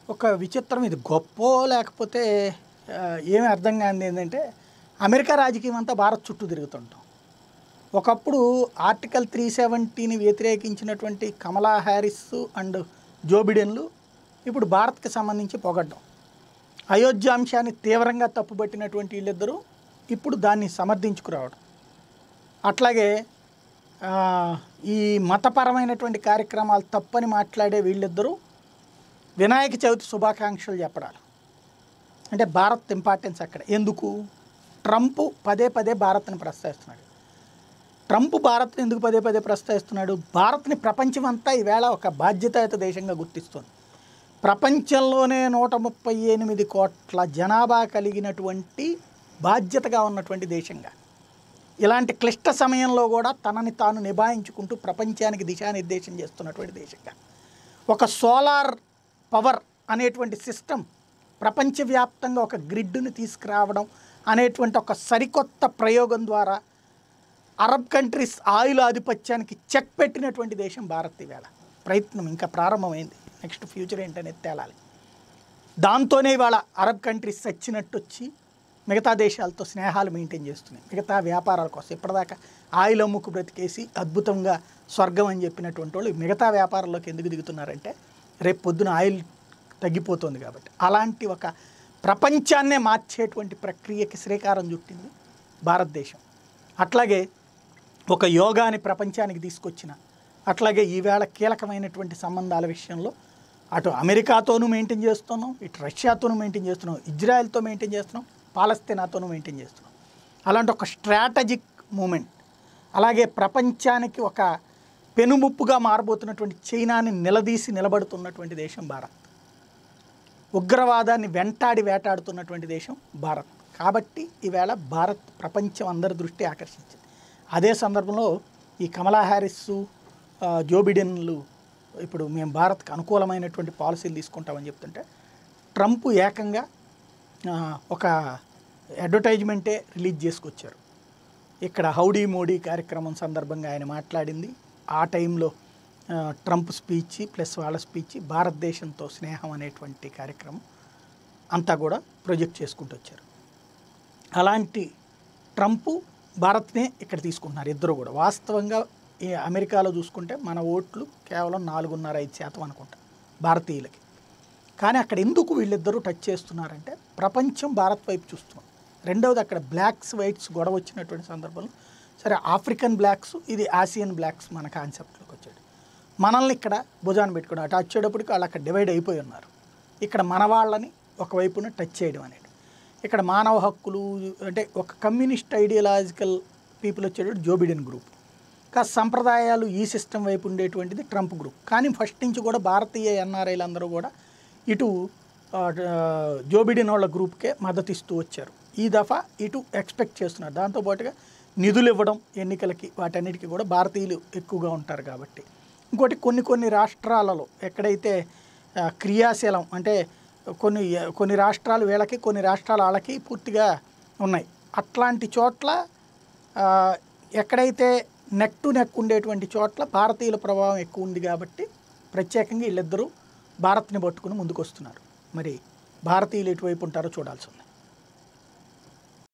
ఒక విచిత్రం ఇది గొప్ప లేకపోతే ఆ, ఏమీ అర్థం కానిది ఏంటంటే అమెరికా రాజకీయం అంతా భారత్ చుట్టూ తిరుగుతుంటాం ఒకప్పుడు ఆర్టికల్ త్రీ సెవెంటీని వ్యతిరేకించినటువంటి కమలా హ్యారిస్ అండ్ జో బిడెన్లు ఇప్పుడు భారత్కి సంబంధించి పొగడ్డం అయోధ్య అంశాన్ని తీవ్రంగా తప్పుపట్టినటువంటి వీళ్ళిద్దరూ ఇప్పుడు దాన్ని సమర్థించుకురావడం అట్లాగే ఆ, ఈ మతపరమైనటువంటి కార్యక్రమాలు తప్పని మాట్లాడే వీళ్ళిద్దరూ వినాయక చవితి శుభాకాంక్షలు చెప్పడాలు అంటే భారత్ ఇంపార్టెన్స్ అక్కడ ఎందుకు ట్రంప్ పదే పదే భారత్ని ప్రస్తావిస్తున్నాడు ట్రంప్ భారత్ని ఎందుకు పదే పదే ప్రస్తావిస్తున్నాడు భారత్ని ప్రపంచం అంతా ఈవేళ ఒక బాధ్యతాయుత దేశంగా గుర్తిస్తుంది ప్రపంచంలోనే నూట ముప్పై ఎనిమిది కోట్ల జనాభా కలిగినటువంటి బాధ్యతగా ఉన్నటువంటి దేశంగా ఇలాంటి క్లిష్ట సమయంలో కూడా తనని తాను నిభాయించుకుంటూ ప్రపంచానికి దిశానిర్దేశం చేస్తున్నటువంటి దేశంగా ఒక సోలార్ పవర్ అనేటువంటి సిస్టమ్ ప్రపంచవ్యాప్తంగా ఒక గ్రిడ్ను తీసుకురావడం అనేటువంటి ఒక సరికొత్త ప్రయోగం ద్వారా అరబ్ కంట్రీస్ ఆయిల్ ఆధిపత్యానికి చెక్ పెట్టినటువంటి దేశం భారత్ ఈవేళ ప్రయత్నం ఇంకా ప్రారంభమైంది నెక్స్ట్ ఫ్యూచర్ ఏంటనేది తేలాలి దాంతోనే ఇవాళ అరబ్ కంట్రీస్ చచ్చినట్టు వచ్చి మిగతా దేశాలతో స్నేహాలు మెయింటైన్ చేస్తున్నాయి మిగతా వ్యాపారాల కోసం ఇప్పటిదాకా ఆయిల్ అమ్ముకు బ్రతికేసి అద్భుతంగా స్వర్గం అని చెప్పినటువంటి వాళ్ళు మిగతా వ్యాపారంలోకి ఎందుకు దిగుతున్నారంటే రేపు పొద్దున ఆయిల్ తగ్గిపోతుంది కాబట్టి అలాంటి ఒక ప్రపంచాన్నే మార్చేటువంటి ప్రక్రియకి శ్రీకారం చుట్టింది భారతదేశం అట్లాగే ఒక యోగాని ప్రపంచానికి తీసుకొచ్చిన అట్లాగే ఈవేళ కీలకమైనటువంటి సంబంధాల విషయంలో అటు అమెరికాతోనూ మెయింటైన్ చేస్తున్నాం ఇటు రష్యాతోనూ మెయింటైన్ చేస్తున్నాం ఇజ్రాయెల్తో మెయింటైన్ చేస్తున్నాం పాలస్తీనాతోనూ మెయింటైన్ చేస్తున్నాం అలాంటి ఒక స్ట్రాటజిక్ మూమెంట్ అలాగే ప్రపంచానికి ఒక పెనుముప్పుగా మారబోతున్నటువంటి చైనాని నిలదీసి నిలబడుతున్నటువంటి దేశం భారత్ ఉగ్రవాదాన్ని వెంటాడి వేటాడుతున్నటువంటి దేశం భారత్ కాబట్టి ఈవేళ భారత్ ప్రపంచం అందరి దృష్టి ఆకర్షించింది అదే సందర్భంలో ఈ కమలా హ్యారిస్ ఆ, జో బిడెన్లు ఇప్పుడు మేము భారత్కి అనుకూలమైనటువంటి పాలసీలు తీసుకుంటామని చెప్తుంటే ట్రంప్ ఏకంగా ఆ, ఒక అడ్వర్టైజ్మెంటే రిలీజ్ చేసుకొచ్చారు ఇక్కడ హౌడీ మోడీ కార్యక్రమం సందర్భంగా ఆయన మాట్లాడింది ఆ టైంలో ఆ, ట్రంప్ స్పీచ్ ప్లస్ వాళ్ళ స్పీచ్ భారతదేశంతో స్నేహం అనేటువంటి కార్యక్రమం అంతా కూడా ప్రొజెక్ట్ చేసుకుంటూ వచ్చారు అలాంటి ట్రంప్ భారత్నే ఇక్కడ తీసుకుంటున్నారు ఇద్దరు కూడా వాస్తవంగా ఈ అమెరికాలో చూసుకుంటే మన ఓట్లు కేవలం నాలుగున్నర ఐదు శాతం అనుకుంటా భారతీయులకి కానీ అక్కడ ఎందుకు వీళ్ళిద్దరూ టచ్ చేస్తున్నారంటే ప్రపంచం భారత్ వైపు చూస్తుంది రెండవది అక్కడ బ్లాక్స్ వైట్స్ గొడవ వచ్చినటువంటి సందర్భంలో సరే ఆఫ్రికన్ బ్లాక్స్ ఇది ఆసియన్ బ్లాక్స్ మన కాన్సెప్ట్లోకి వచ్చాడు మనల్ని ఇక్కడ భుజాన్ని పెట్టుకుని అటు వచ్చేటప్పటికి వాళ్ళు అక్కడ డివైడ్ అయిపోయి ఉన్నారు ఇక్కడ మన వాళ్ళని ఒకవైపున టచ్ చేయడం అనేది ఇక్కడ మానవ హక్కులు అంటే ఒక కమ్యూనిస్ట్ ఐడియలాజికల్ పీపుల్ వచ్చేటప్పుడు జో బిడెన్ గ్రూప్ కాస్త సంప్రదాయాలు ఈ సిస్టమ్ వైపు ఉండేటువంటిది ట్రంప్ గ్రూప్ కానీ ఫస్ట్ నుంచి కూడా భారతీయ ఎన్ఆర్ఐలు అందరూ కూడా ఇటు ఆ, జో బిడెన్ వాళ్ళ గ్రూప్కే మద్దతు ఇస్తూ వచ్చారు ఈ దఫా ఇటు ఎక్స్పెక్ట్ చేస్తున్నారు దాంతోపాటుగా నిధులు ఇవ్వడం ఎన్నికలకి వాటన్నిటికీ కూడా భారతీయులు ఎక్కువగా ఉంటారు కాబట్టి ఇంకోటి కొన్ని కొన్ని రాష్ట్రాలలో ఎక్కడైతే ఆ, క్రియాశీలం అంటే కొన్ని కొన్ని రాష్ట్రాలు వీళ్ళకి కొన్ని రాష్ట్రాలు వాళ్ళకి పూర్తిగా ఉన్నాయి అట్లాంటి చోట్ల ఆ, ఎక్కడైతే నెక్ టు నెక్ ఉండేటువంటి చోట్ల భారతీయుల ప్రభావం ఎక్కువ ఉంది కాబట్టి ప్రత్యేకంగా వీళ్ళిద్దరూ భారత్ని పట్టుకుని ముందుకు వస్తున్నారు మరి భారతీయులు ఎటువైపు ఉంటారో చూడాల్సి ఉంది